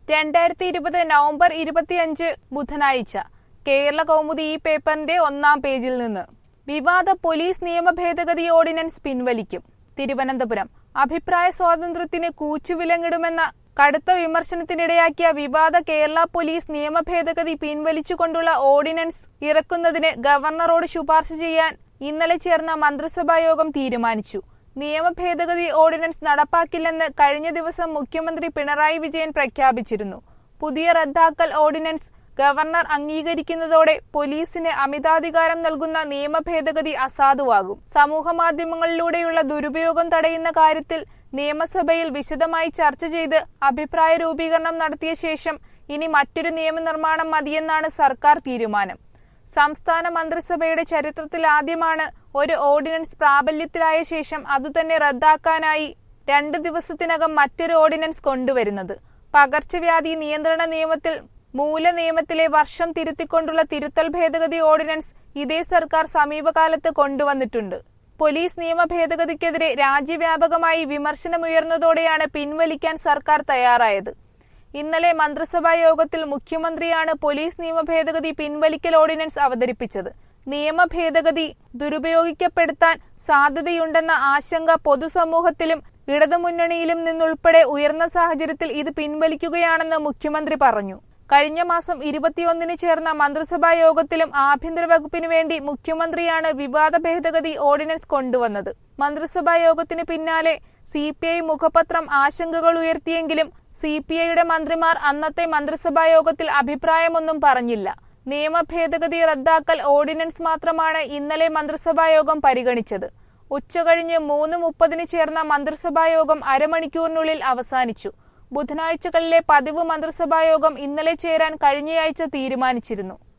രണ്ടായിരത്തി ഇരുപത് നവംബർ ഇരുപത്തിയഞ്ച് ബുധനാഴ്ച കേരള കൗമുദി ഈ പേപ്പറിന്റെ ഒന്നാം പേജിൽ നിന്ന് വിവാദ പോലീസ് നിയമ ഭേദഗതി ഓർഡിനൻസ് പിൻവലിക്കും തിരുവനന്തപുരം അഭിപ്രായ സ്വാതന്ത്ര്യത്തിന് കൂച്ചുവിലങ്ങിടുമെന്ന കടുത്ത വിമർശനത്തിനിടയാക്കിയ വിവാദ കേരള പോലീസ് നിയമ ഭേദഗതി പിൻവലിച്ചുകൊണ്ടുള്ള ഓർഡിനൻസ് ഇറക്കുന്നതിന് ഗവർണറോട് ശുപാർശ ചെയ്യാൻ ഇന്നലെ ചേർന്ന മന്ത്രിസഭാ യോഗം തീരുമാനിച്ചു നിയമ ഭേദഗതി ഓർഡിനൻസ് നടപ്പാക്കില്ലെന്ന് കഴിഞ്ഞ ദിവസം മുഖ്യമന്ത്രി പിണറായി വിജയൻ പ്രഖ്യാപിച്ചിരുന്നു പുതിയ റദ്ദാക്കൽ ഓർഡിനൻസ് ഗവർണർ അംഗീകരിക്കുന്നതോടെ പോലീസിന് അമിതാധികാരം നൽകുന്ന നിയമ ഭേദഗതി അസാധുവാകും സമൂഹ മാധ്യമങ്ങളിലൂടെയുള്ള ദുരുപയോഗം തടയുന്ന കാര്യത്തിൽ നിയമസഭയിൽ വിശദമായി ചർച്ച ചെയ്ത് അഭിപ്രായ രൂപീകരണം നടത്തിയ ശേഷം ഇനി മറ്റൊരു നിയമനിർമ്മാണം മതിയെന്നാണ് സർക്കാർ തീരുമാനം സംസ്ഥാന മന്ത്രിസഭയുടെ ചരിത്രത്തിൽ ആദ്യമാണ് ഒരു ഓർഡിനൻസ് പ്രാബല്യത്തിലായ ശേഷം അതുതന്നെ റദ്ദാക്കാനായി രണ്ട് ദിവസത്തിനകം മറ്റൊരു ഓർഡിനൻസ് കൊണ്ടുവരുന്നത് പകർച്ചവ്യാധി നിയന്ത്രണ നിയമത്തിൽ മൂല നിയമത്തിലെ വർഷം തിരുത്തിക്കൊണ്ടുള്ള തിരുത്തൽ ഭേദഗതി ഓർഡിനൻസ് ഇതേ സർക്കാർ സമീപകാലത്ത് കൊണ്ടുവന്നിട്ടുണ്ട് പോലീസ് നിയമ ഭേദഗതിക്കെതിരെ രാജ്യവ്യാപകമായി വിമർശനമുയർന്നതോടെയാണ് പിൻവലിക്കാൻ സർക്കാർ തയ്യാറായത് ഇന്നലെ മന്ത്രിസഭാ യോഗത്തിൽ മുഖ്യമന്ത്രിയാണ് പോലീസ് നിയമ ഭേദഗതി പിൻവലിക്കൽ ഓർഡിനൻസ് അവതരിപ്പിച്ചത് നിയമ ഭേദഗതി ദുരുപയോഗിക്കപ്പെടുത്താൻ സാധ്യതയുണ്ടെന്ന ആശങ്ക പൊതുസമൂഹത്തിലും ഇടതുമുന്നണിയിലും നിന്നുൾപ്പെടെ ഉയർന്ന സാഹചര്യത്തിൽ ഇത് പിൻവലിക്കുകയാണെന്ന് മുഖ്യമന്ത്രി പറഞ്ഞു കഴിഞ്ഞ മാസം ഇരുപത്തിയൊന്നിന് ചേർന്ന മന്ത്രിസഭാ യോഗത്തിലും ആഭ്യന്തര വകുപ്പിനു വേണ്ടി മുഖ്യമന്ത്രിയാണ് വിവാദ ഭേദഗതി ഓർഡിനൻസ് കൊണ്ടുവന്നത് മന്ത്രിസഭാ യോഗത്തിന് പിന്നാലെ സി പി ഐ മുഖപത്രം ആശങ്കകൾ ഉയർത്തിയെങ്കിലും സി പി ഐയുടെ മന്ത്രിമാർ അന്നത്തെ മന്ത്രിസഭാ യോഗത്തിൽ അഭിപ്രായമൊന്നും പറഞ്ഞില്ല നിയമ ഭേദഗതി റദ്ദാക്കൽ ഓർഡിനൻസ് മാത്രമാണ് ഇന്നലെ മന്ത്രിസഭാ യോഗം പരിഗണിച്ചത് ഉച്ചകഴിഞ്ഞ് മൂന്ന് മുപ്പതിന് ചേർന്ന മന്ത്രിസഭാ യോഗം അരമണിക്കൂറിനുള്ളിൽ അവസാനിച്ചു ബുധനാഴ്ചകളിലെ പതിവ് മന്ത്രിസഭാ യോഗം ഇന്നലെ ചേരാൻ കഴിഞ്ഞയാഴ്ച തീരുമാനിച്ചിരുന്നു